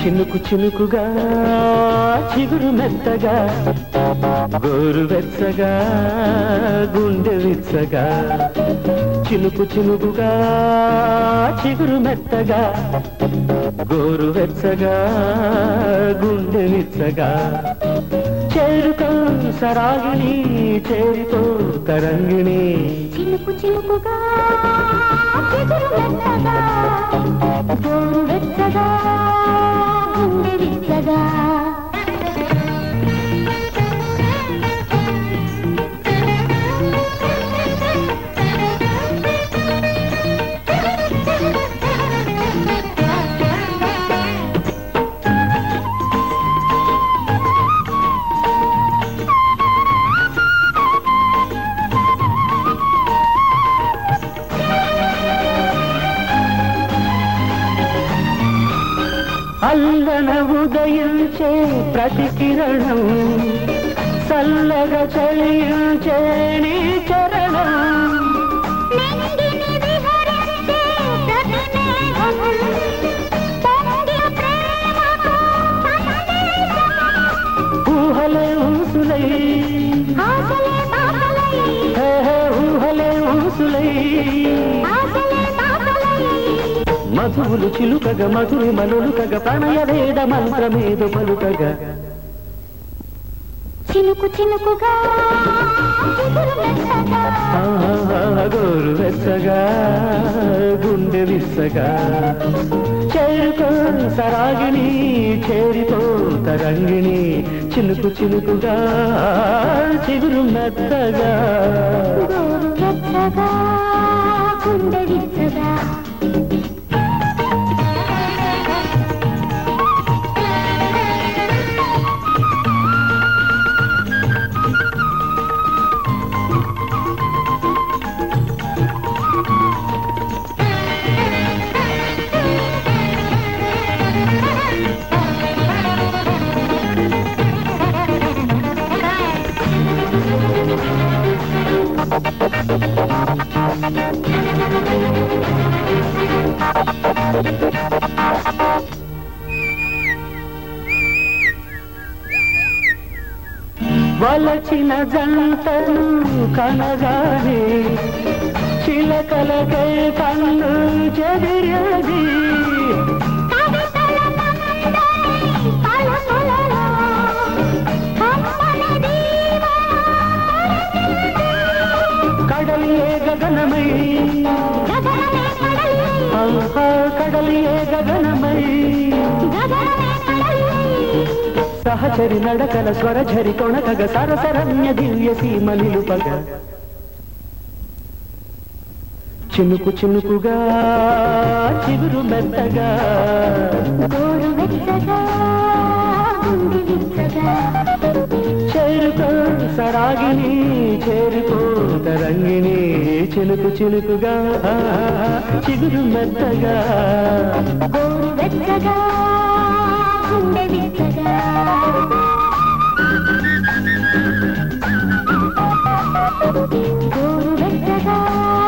చినుకు చినుకుగా చిగురు మెత్తగా గోరు వెచ్చగా గుండె విచ్చగా చినుకు చినుకుగా చిగురు మెత్తగా గోరు వెచ్చగా గుండె విచ్చగా చేరుకో సరాగిణి చేరుకో తరంగిణి చినుకు చినుకుగా చిగురు మెత్తగా గోరు వెచ్చగా గుండె విచ్చగా అల్లన ఉదయించే ప్రతి కిరణం చల్లగా చలించే నీ చరణం నింగిని విహరించే ప్రతి మేఘం పొంగి ప్రేమతో సందేశం ఊహలే ఊసులై ఆశలే బాసలై హే హే ఊహలే ఊసులై ఆశలే బాసలై మధువులు చిలుకగా మధురి మనులుకగా ప్రణయ వేద మంత్రమేదు పలుకగా చినుకు చినుకుగా చిగురు మెత్తగా ఆ, గోరు వెచ్చగా గుండె విచ్చగా చేరుకో సరాగిణి చేరిపో తరంగిణి చినుకు చినుకుగా చిగురు మెత్తగా గోరు వెచ్చగా గుండె విచ్చగా వలచిన జంటను కనగానే చిలకలకే కన్ను చెదిరది కవితల నందని పలుకులలో కమ్మని దీవెన కడలియే గగనమై గగనమే కడలి ఆహా కడలియే గగనమై గగనమే కడలి సహచరి నడకల స్వరఝరి కొణకగ సరసరమ్య దివ్య సీమ నిలుపగ చినుకు చినుకుగా చిగురు మెత్తగా గోరు వెచ్చగా గుండె విచ్చగా చేరుకో సరాగిని చేరుకో తరంగిణి చినుకు చినుకుగా చిగురు మెత్తగా గోరు వెచ్చగా గుండె విచ్చగా గోరు వెచ్చగా